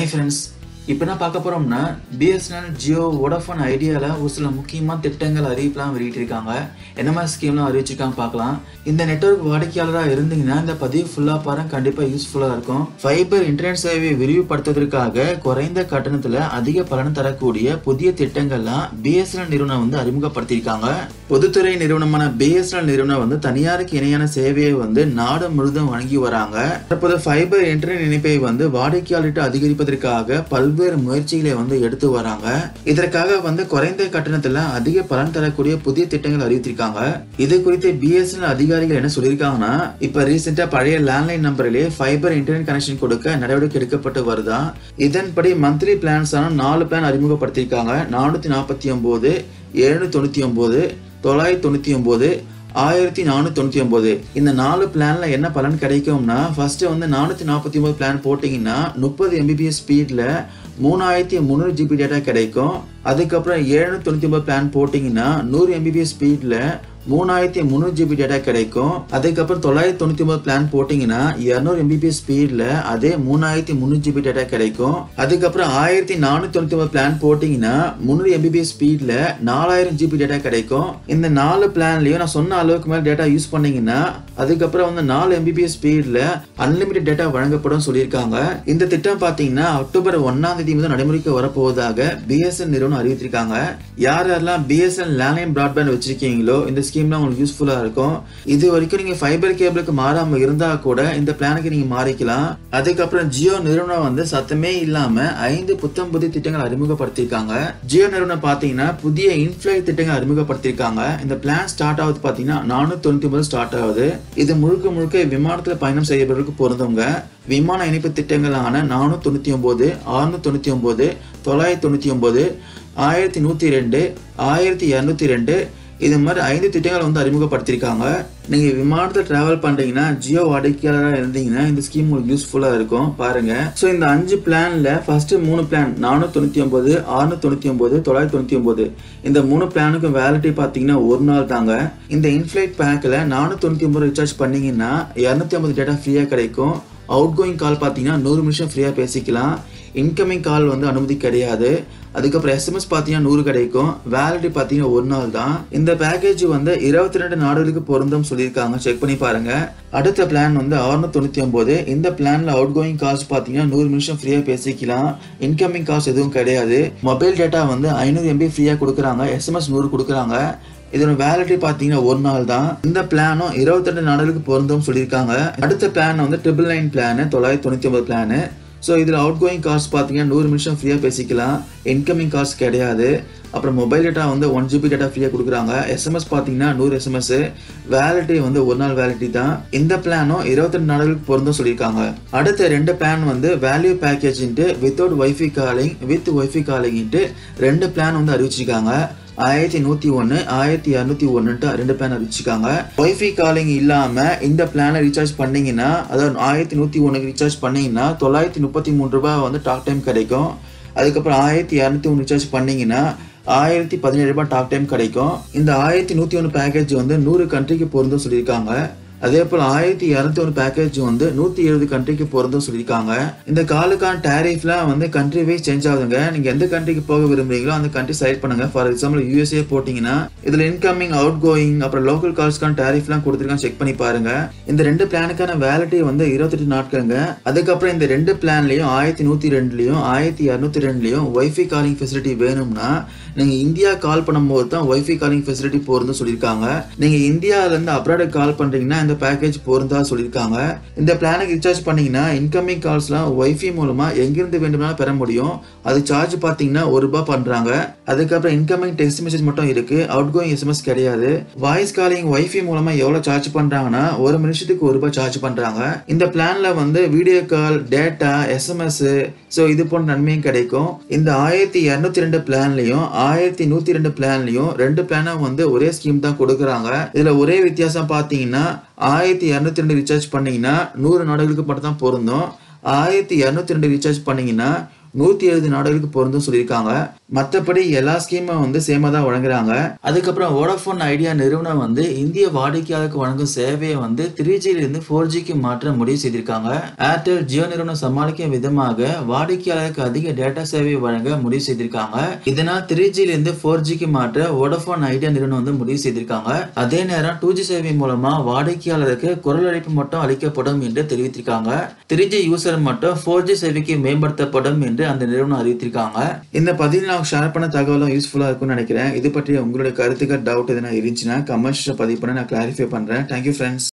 hi friends இப்போ என்ன பார்க்க போகிறோம்னா பிஎஸ்என்எல் ஜியோ வோடாஃபோன் ஐடியாவில் ஒரு சில முக்கியமான திட்டங்கள் அறிவிப்புலாம் வெளியிட்டிருக்காங்க என்ன மாதிரி ஸ்கீம்லாம் அறிவிச்சிருக்காங்க பார்க்கலாம் இந்த நெட்வொர்க் வாடிக்கையாளராக இருந்தீங்கன்னா இந்த பதிவு ஃபுல்லாக பாருங்க கண்டிப்பாக யூஸ்ஃபுல்லாக இருக்கும் ஃபைபர் இன்டர்நெட் சேவையை விரிவுபடுத்துவதற்காக குறைந்த கட்டணத்தில் அதிக பலன் தரக்கூடிய புதிய திட்டங்கள்லாம் பிஎஸ்என்எல் நிறுவனம் வந்து அறிமுகப்படுத்தியிருக்காங்க பொதுத்துறை நிறுவனமான பிஎஸ்என்எல் நிறுவனம் வந்து தனியாருக்கு இணையான சேவையை வந்து நாடு முழுதும் வழங்கி வராங்க தற்போது ஃபைபர் இன்டர்நெட் இணைப்பை வந்து வாடிக்கையாளர்கிட்ட அதிகரிப்பதற்காக பல்வேறு முயற்சிகளை வந்து எடுத்து வராங்க இதற்காக வந்து குறைந்த கட்டணத்துல அதிக பலன் தரக்கூடிய புதிய திட்டங்கள் அறிவித்திருக்காங்க இது குறித்து பிஎஸ்என்எல் அதிகாரிகள் என்ன சொல்லியிருக்காங்கன்னா இப்ப ரீசெண்டா பழைய லேண்ட்லைன் நம்பரிலே ஃபைபர் இன்டர்நெட் கனெக்ஷன் கொடுக்க நடவடிக்கை எடுக்கப்பட்டு வருதா இதன்படி மந்த்லி பிளான்ஸான நாலு பிளான் அறிமுகப்படுத்தியிருக்காங்க நானூத்தி நாற்பத்தி ஒன்பது எழுநூத்தி தொண்ணூத்தி ஒன்பது தொள்ளாயிரத்தி தொண்ணூத்தி ஒன்பது ஆயிரத்தி நானூற்றி தொண்ணூற்றி ஒம்பது இந்த நாலு பிளானில் என்ன பலன் கிடைக்கும்னா ஃபஸ்ட்டு வந்து நானூற்றி நாற்பத்தி ஒம்பது பிளான் போட்டிங்கன்னா முப்பது எம்பிபிஎஸ் ஸ்பீடில் மூணாயிரத்தி முந்நூறு ஜிபி டேட்டா கிடைக்கும் அதுக்கப்புறம் எழுநூற்றி தொண்ணூற்றி ஒம்பது பிளான் போட்டிங்கன்னா நூறு எம்பிபிஎஸ் ஸ்பீடில் மூணாயிரத்தி முந்நூறு ஜிபி டேட்டா கிடைக்கும் அதுக்கப்புறம் தொள்ளாயிரத்தி தொண்ணூற்றி ஒன்பது பிளான் போட்டிங்கன்னா இரநூறு எம்பிபிஎஸ் ஸ்பீடில் அதே மூணாயிரத்தி முந்நூறு ஜிபி டேட்டா கிடைக்கும் அதுக்கப்புறம் ஆயிரத்தி நானூற்றி தொண்ணூற்றி ஒன்பது பிளான் போட்டிங்கன்னா முந்நூறு எம்பிபிஎஸ் ஸ்பீடில் நாலாயிரம் ஜிபி டேட்டா கிடைக்கும் இந்த நாலு பிளான்லையும் நான் சொன்ன அளவுக்கு மேலே டேட்டா யூஸ் பண்ணீங்கன்னா அதுக்கப்புறம் வந்து நாலு எம்பிபிஎஸ் ஸ்பீடில் அன்லிமிட்டட் டேட்டா வழங்கப்படும் சொல்லியிருக்காங்க இந்த திட்டம் பார்த்தீங்கன்னா அக்டோபர் ஒன்னாம் தேதி முதல் நடைமுறைக்கு வரப்போவதாக பிஎஸ்என் நிறுவனம் அறிவித்திருக்காங்க யார் யாரெல்லாம் பிஎஸ்என் லேண்ட்லைன் பிராட்பேண்ட் வச்சிருக்கீங்களோ இந்த ஸ்கீம்லாம் உங்களுக்கு யூஸ்ஃபுல்லாக இருக்கும் இது வரைக்கும் நீங்கள் ஃபைபர் கேபிளுக்கு மாறாமல் இருந்தால் கூட இந்த பிளானுக்கு நீங்கள் மாறிக்கலாம் அதுக்கப்புறம் ஜியோ நிறுவனம் வந்து சத்தமே இல்லாமல் ஐந்து புத்தம் புதிய திட்டங்கள் அறிமுகப்படுத்தியிருக்காங்க ஜியோ நிறுவனம் பார்த்தீங்கன்னா புதிய இன்ஃப்ளைட் திட்டங்கள் அறிமுகப்படுத்தியிருக்காங்க இந்த பிளான் ஸ்டார்ட் ஆகுது பார்த்தீங்கன்னா நானூற்றி தொண்ணூற்றி ஒன்பது ஸ்டார்ட் ஆகுது இது முழுக்க முழுக்க விமானத்தில் பயணம் செய்யறவர்களுக்கு பொருந்தவங்க விமான இணைப்பு திட்டங்களான நானூற்றி தொண்ணூற்றி ஒம்பது அறுநூத்தி தொண்ணூற்றி ஒம்பது தொள்ளாயிரத்தி தொண்ணூற்றி ஒம்பது ஆயிரத்தி நூற்றி ரெண்டு ஆயிரத்தி இரநூத்தி ரெண்டு இது மாதிரி ஐந்து திட்டங்களை வந்து அறிமுகப்படுத்தியிருக்காங்க நீங்கள் விமானத்தில் ட்ராவல் பண்ணுறீங்கன்னா ஜியோ வாடிக்கையாளராக இருந்தீங்கன்னா இந்த ஸ்கீம் உங்களுக்கு யூஸ்ஃபுல்லாக இருக்கும் பாருங்க ஸோ இந்த அஞ்சு பிளானில் ஃபஸ்ட்டு மூணு பிளான் நானூற்றி தொண்ணூற்றி ஒம்பது அறுநூத்தி தொண்ணூற்றி ஒம்பது தொள்ளாயிரத்தி தொண்ணூற்றி ஒம்பது இந்த மூணு பிளானுக்கும் வேலிட்டி பார்த்தீங்கன்னா ஒரு நாள் தாங்க இந்த இன்ஃப்ளைட் பேக்கில் நானூற்றி தொண்ணூற்றி ஒம்பது ரீசார்ஜ் பண்ணீங்கன்னா இரநூத்தி ஐம்பது டேட்டா ஃப்ரீயாக கிடைக்கும் அவுட் கோயிங் கால் பார்த்தீங்கன்னா நூறு நிமிஷம் ஃப்ரீயாக பேசிக்கலாம் இன்கமிங் கால் வந்து அனுமதி கிடையாது அதுக்கப்புறம் எஸ்எம்எஸ் பார்த்தீங்கன்னா நூறு கிடைக்கும் வேலிட்டி பார்த்தீங்கன்னா ஒரு நாள் தான் இந்த பேக்கேஜ் வந்து இருபத்தி ரெண்டு நாடுகளுக்கு பொருந்தும் சொல்லியிருக்காங்க செக் பண்ணி பாருங்க அடுத்த பிளான் வந்து அறுநூத்தி தொண்ணூற்றி ஒம்பது இந்த பிளான்ல அவுட் கோயிங் கால்ஸ் பார்த்தீங்கன்னா நூறு நிமிஷம் ஃப்ரீயாக பேசிக்கலாம் இன்கமிங் கால்ஸ் எதுவும் கிடையாது மொபைல் டேட்டா வந்து ஐநூறு எம்பி ஃப்ரீயாக கொடுக்குறாங்க எஸ்எம்எஸ் நூறு கொடுக்குறாங்க இதோட வேலிட்டி பார்த்தீங்கன்னா ஒரு நாள் தான் இந்த பிளானும் இருபத்தி ரெண்டு நாடுகளுக்கு பொருந்தும் சொல்லியிருக்காங்க அடுத்த பிளான் வந்து ட்ரிபிள் நைன் பிளானு தொள்ளாயிரத்தி தொண்ணூற்றி ஒன்பது பிளானு ஸோ இதில் அவுட் கோயிங் கால்ஸ் பார்த்தீங்கன்னா நூறு நிமிஷம் ஃப்ரீயாக பேசிக்கலாம் இன்கமிங் கால்ஸ் கிடையாது அப்புறம் மொபைல் டேட்டா வந்து ஒன் ஜிபி டேட்டா ஃப்ரீயாக கொடுக்குறாங்க எஸ்எம்எஸ் பார்த்தீங்கன்னா நூறு எஸ்எம்எஸ் வேலிட்டி வந்து ஒரு நாள் வேலிட்டி தான் இந்த பிளானும் இருபத்தெண்டு நாடுகளுக்கு பொருந்தும் சொல்லியிருக்காங்க அடுத்த ரெண்டு பிளான் வந்து வேல்யூ பேக்கேஜ்ன்ட்டு without wifi calling with wifi காலிங்ன்ட்டு ரெண்டு பிளான் வந்து அறிவிச்சிருக்காங்க ஆயிரத்தி நூற்றி ஒன்று ஆயிரத்தி இரநூத்தி ஒன்றுன்ட்டு ரெண்டு பிளான் அறிவிச்சிருக்காங்க ஒய்ஃபை காலிங் இல்லாமல் இந்த பிளானை ரீசார்ஜ் பண்ணீங்கன்னா அதாவது ஆயிரத்தி நூற்றி ஒன்றுக்கு ரீசார்ஜ் பண்ணீங்கன்னா தொள்ளாயிரத்தி முப்பத்தி மூணு ரூபாய் வந்து டாக் டைம் கிடைக்கும் அதுக்கப்புறம் ஆயிரத்தி இரநூத்தி ஒன்று ரீசார்ஜ் பண்ணீங்கன்னா ஆயிரத்தி பதினேழு ரூபாய் டாக் டைம் கிடைக்கும் இந்த ஆயிரத்தி நூற்றி ஒன்று பேக்கேஜ் வந்து நூறு கண்ட்ரிக்கு பொருந்தும் சொல்லியிருக்காங்க அதே போல் ஆயிரத்தி இரநூத்தி ஒன்று பேக்கேஜ் வந்து நூற்றி எழுபது கண்ட்ரிக்கு பொருந்தும் சொல்லியிருக்காங்க இந்த காலுக்கான டேரிஃப்லாம் வந்து கண்ட்ரி வைஸ் சேஞ்ச் ஆகுதுங்க நீங்கள் எந்த கண்ட்ரிக்கு போக விரும்புறீங்களோ அந்த கண்ட்ரி செலக்ட் பண்ணுங்க ஃபார் எக்ஸாம்பிள் யூஎஸ்ஏ போட்டிங்கன்னா இதில் இன்கமிங் அவுட் கோயிங் அப்புறம் லோக்கல் கால்ஸ்க்கான டேரிஃப்லாம் கொடுத்துருக்காங்க செக் பண்ணி பாருங்க இந்த ரெண்டு பிளானுக்கான வேலிட்டி வந்து இருபத்தெட்டு நாட்களுங்க அதுக்கப்புறம் இந்த ரெண்டு பிளான்லையும் ஆயிரத்தி நூற்றி ரெண்டுலையும் ஆயிரத்தி இரநூத்தி ரெண்டுலையும் ஒய்ஃபை காலிங் ஃபெசிலிட்டி வேணும்னா நீங்கள் இந்தியா கால் பண்ணும்போது தான் ஒய்ஃபை காலிங் ஃபெசிலிட்டி போகிறதுன்னு சொல்லியிருக்காங்க நீங்கள் இந்தியாவிலேருந்து அப்ராடு கால் பண்ணுறீங்கன்னா இந்த பேக்கேஜ் பொருந்தா சொல்லியிருக்காங்க இந்த பிளானுக்கு ரீசார்ஜ் பண்ணீங்கன்னா இன்கமிங் கால்ஸ்லாம் ஒய்ஃபை மூலமாக எங்கிருந்து வேண்டுமானாலும் பெற முடியும் அது சார்ஜ் பார்த்தீங்கன்னா ஒரு ரூபாய் பண்ணுறாங்க அதுக்கப்புறம் இன்கமிங் டெக்ஸ்ட் மெசேஜ் மட்டும் இருக்கு அவுட் கோயிங் எஸ்எம்எஸ் கிடையாது வாய்ஸ் காலிங் ஒய்ஃபை மூலமாக எவ்வளோ சார்ஜ் பண்ணுறாங்கன்னா ஒரு நிமிஷத்துக்கு ஒரு ரூபாய் சார்ஜ் பண்ணுறாங்க இந்த பிளான்ல வந்து video call data SMS so இது போன்ற நன்மையும் கிடைக்கும் இந்த ஆயிரத்தி இரநூத்தி ரெண்டு பிளான்லையும் ஆயிரத்தி நூற்றி ரெண்டு பிளான்லையும் ரெண்டு பிளானும் வந்து ஒரே ஸ்கீம் தான் கொடுக்குறாங்க இதில் ஒரே வித்தியாசம் பார்த்தீங்கன்னா ஆயிரத்தி இரநூத்தி ரெண்டு ரீசார்ஜ் பண்ணீங்கன்னா நூறு நாடுகளுக்கு மட்டும் தான் பொருந்தும் ஆயிரத்தி இரநூத்தி ரெண்டு ரீசார்ஜ் பண்ணீங்கன்னா நூற்றி எழுபது நாடுகளுக்கு பொருந்தும் சொல்லியிருக்காங்க மற்றபடி எல்லா ஸ்கீமும் வந்து சேமாக தான் வழங்குறாங்க அதுக்கப்புறம் வோடாஃபோன் ஐடியா நிறுவனம் வந்து இந்திய வாடிக்கையாளருக்கு வழங்கும் சேவையை வந்து த்ரீ ஜியிலிருந்து ஃபோர் ஜிக்கு மாற்ற முடிவு செய்திருக்காங்க ஏர்டெல் ஜியோ நிறுவனம் சமாளிக்கும் விதமாக வாடிக்கையாளருக்கு அதிக டேட்டா சேவையை வழங்க முடிவு செய்திருக்காங்க இதனால் த்ரீ ஜியிலிருந்து ஃபோர் ஜிக்கு மாற்ற வோடாஃபோன் ஐடியா நிறுவனம் வந்து முடிவு செய்திருக்காங்க அதே நேரம் டூ ஜி சேவை மூலமா வாடிக்கையாளருக்கு குரல் அழைப்பு மட்டும் அளிக்கப்படும் என்று தெரிவித்திருக்காங்க த்ரீ ஜி யூசர் மட்டும் ஃபோர் ஜி சேவைக்கு மேம்படுத்தப்படும் என்று அந்த நிறுவனம் அறிவித்திருக்காங்க இந்த பதிவில் நான் ஷேர் பண்ண தகவலும் யூஸ்ஃபுல்லாக இருக்கும்னு நினைக்கிறேன் இது பற்றி உங்களுடைய கருத்துக்கள் டவுட் எதனா இருந்துச்சுன்னா கமெண்ட்ஸில் பதிவு பண்ண நான் கிளாரிஃபை பண்ணுறேன் தேங்க்யூ ஃப்ரெண்ட்ஸ்